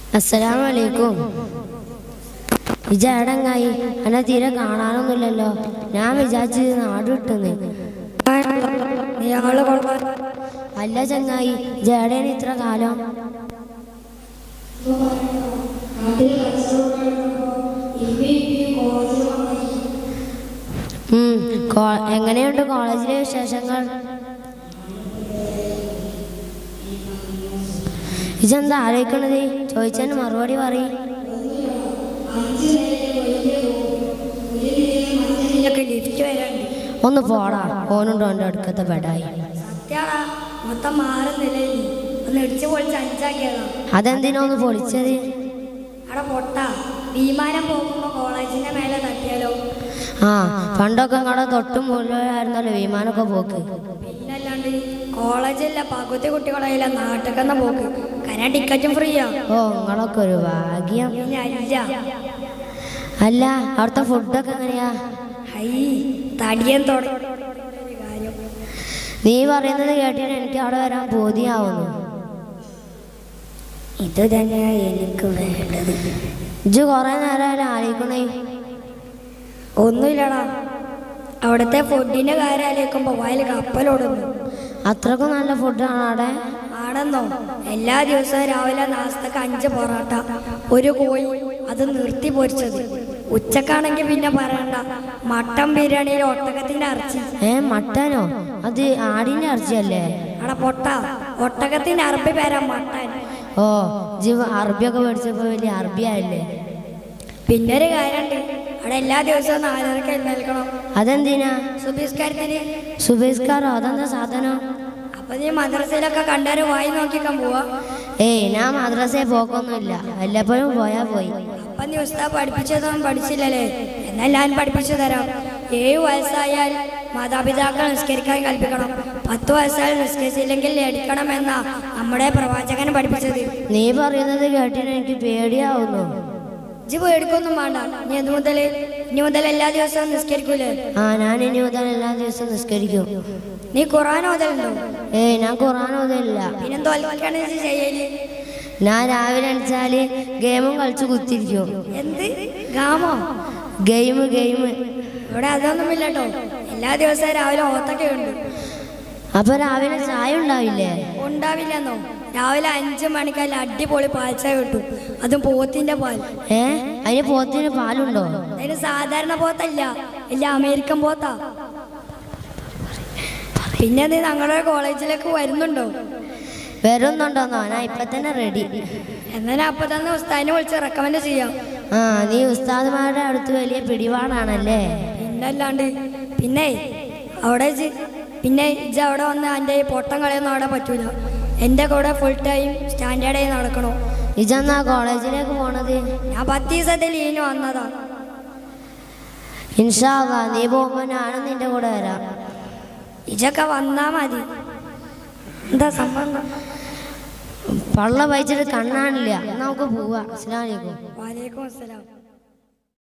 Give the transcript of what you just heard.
അസ്സലാമലൈക്കും ഇജടങ്ങായി എന്നെ തീരെ കാണാനൊന്നുമില്ലല്ലോ ഞാൻ വിചാരിച്ചത് നാട് വിട്ടുന്ന് നീയാള് കൊള്ളാൻ അല്ല ചങ്ങായി ജേടേന് ഇത്ര കാലം ഉം, കോ- എങ്ങനെയുണ്ട് കോളേജിലെ വിശേഷങ്ങൾ ഇജെന്താ ആലോചിക്കണത് ചോദിച്ചതിന് മറുപടി പറയും ഇതിലൊക്കെ ലിഫ്റ്റ് വരാണ്ട് ഒന്ന് പോടാ ഓനുണ്ടോ എൻ്റെ അടുക്കത്തെ ബെഡായി സത്യാടാ മൊത്തം മാറുന്നില്ലേ നീ ഒന്ന് ഇടിച്ച് പൊളിച്ച് അഞ്ചാക്കിയതാ അതെന്തിനാ ഒന്ന് പൊളിച്ചത് അവിടെ പൊട്ട വിമാനം പോകുമ്പോ കോളേജിന്റെ മേലെ തട്ടിയാലോ ആ പണ്ടൊക്കെ നിങ്ങളുടെ തൊട്ടും മുകളിലായിരുന്നല്ലോ വിമാനമൊക്കെ പോക്ക് പിന്നല്ലാണ്ട് കോളേജിലെ പകുതി കുട്ടികളെ നാട്ടിൽ പോക്ക് കാരണം ടിക്കറ്റും ഫ്രീയാ ഓ നിങ്ങളൊക്കെ ഒരു ഭാഗ്യം പിന്നെ അല്ല അല്ല അവിടുത്തെ ഫുഡൊക്കെ എങ്ങനെയാ ഹൈ തടിയൻ തുടങ്ങി കാര്യം നീ പറയുന്നത് കേട്ടിട്ട് എനിക്ക് അവിടെ വരാൻ ബോധ്യാവുന്നു ഇത് തന്നെയാ എനിക്ക് വേണ്ടത് ഇജ്ജ് കുറെ നേരം ആലോചിക്കണേ ഒന്നുമില്ലടാ അവിടുത്തെ ഫുഡിന്റെ കാര്യം ആലോചിക്കുമ്പോ വയൽ കപ്പലോടുന്നു അത്രക്കും നല്ല ഫുഡാണ് അവിടെ ആണെന്നോ എല്ലാ ദിവസവും രാവിലെ നാസ്തക്ക് അഞ്ച് പൊറോട്ട ഒരു കോഴി അത് നിർത്തി പൊരിച്ചത് ഉച്ചക്കാണെങ്കിൽ പിന്നെ പറയണ്ട മട്ടൻ ബിരിയാണിയിൽ ഒട്ടകത്തിന്റെ ഇറച്ചി ഏ മട്ടനോ അത് ആടിന്റെ ഇറച്ചിയല്ലേ അവിടെ പൊട്ട ഒട്ടകത്തിന്റെ അറബി പേരാ മട്ടൻ ഓ ജീവ അറബിയൊക്കെ മേടിച്ചപ്പോ വലിയ അറബിയായില്ലേ പിന്നെ ഒരു കാര്യമുണ്ട് അവിടെ എല്ലാ ദിവസവും നാലരക്ക് എഴുന്നേൽക്കണം അതെന്തിനാ സുബിസ്കാരത്തിന് സുബേസ്കാറോ അതെന്താ സാധനം അപ്പൊ നീ മദ്രസയിലൊക്കെ കണ്ടാല് വായി നോക്കിക്കാൻ പോവാ ഏയ് ഞാൻ മദ്രസയിൽ പോക്കൊന്നുമില്ല വല്ലപ്പോഴും പോയാ പോയി അപ്പൊ നീ ഉസ്താ പഠിപ്പിച്ചതൊന്നും പഠിച്ചില്ലല്ലേ എന്നാൽ ഞാൻ പഠിപ്പിച്ചു തരാം ഏഴ് വയസ്സായാൽ മാതാപിതാക്കൾ നിസ്കരിക്കാൻ കൽപ്പിക്കണം പത്ത് വയസ്സായാൽ നിസ്കരിച്ചില്ലെങ്കിൽ അടിക്കണം എന്നാ നമ്മുടെ പ്രവാചകൻ പഠിപ്പിച്ചത് നീ പറയുന്നത് കേട്ടിട്ട് എനിക്ക് പേടിയാവുന്നു ഇജ്ജ് പേടിക്കൊന്നും വേണ്ട നീ എന്ത് മുതൽ ഇനി മുതൽ എല്ലാ ദിവസവും നിസ്കരിക്കൂലേ ആ ഞാൻ ഇനി മുതൽ എല്ലാ ദിവസവും നിസ്കരിക്കും നീ ഖുറാൻ ഓതലുണ്ടോ ഏയ് ഞാൻ ഖുറാൻ ഓതില്ല പിന്നെന്തോ അൽക്കാണ് ഇജ്ജ് ചെയ്യല് ഞാൻ രാവിലെ അടിച്ചാല് ഗെയിമും കളിച്ച് കുത്തിരിക്കും എന്ത് ഗാമോ ഗെയിം ഗെയിം ഇവിടെ അതൊന്നുമില്ല കേട്ടോ എല്ലാ ദിവസവും രാവിലെ ഓത്തൊക്കെ ഉണ്ട് അപ്പൊ രാവിലെ ചായ ഉണ്ടാവില്ലേ ഉണ്ടാവില്ലെന്നോ രാവിലെ അഞ്ചു മണിക്കല്ല അടിപൊളി പാൽച്ചായ കിട്ടും അതും പോത്തിന്റെ പാൽ ഏ അതിന് പോത്തിന് പാലുണ്ടോ അതിന് സാധാരണ പോത്തല്ല ഇല്ല അമേരിക്കൻ പോത്താ പിന്നെ നീ ഞങ്ങളുടെ കോളേജിലേക്ക് വരുന്നുണ്ടോ വരുന്നുണ്ടോന്നോ ഞാൻ ഇപ്പൊ തന്നെ റെഡി എന്നാ അപ്പൊ തന്നെ ഉസ്താദിനെ വിളിച്ച് റെക്കമെൻഡ് ചെയ്യാം ആ നീ ഉസ്താദ്മാരുടെ അടുത്ത് വലിയ പിടിപാടാണല്ലേ പിന്നല്ലാണ്ട് പിന്നെ അവിടെ ഇജ്ജ് പിന്നെ ഇജ്ജ് അവിടെ വന്ന് എൻ്റെ ഈ പൊട്ടം കളിയൊന്നും അവിടെ പറ്റൂല എൻ്റെ കൂടെ ഫുൾ ടൈം സ്റ്റാൻഡേർഡായി നടക്കണോ ഇജെന്നാ കോളേജിലേക്ക് പോണത് ഞാൻ പത്ത് ദിവസത്തെ ലീവിന് വന്നതാ ഇൻഷാല്ലാ നീ പോകുമ്പോ ഞാനും നിന്റെ കൂടെ വരാം ഇജൊക്കെ വന്നാ മതി എന്താ സംഭവം പള്ള വഹിച്ചിട്ട് കണ്ണാണില്ല എന്നാ നമുക്ക് പോവാ അസ്സലാമു അലൈക്കും വാലേക്കും അസ്സലാം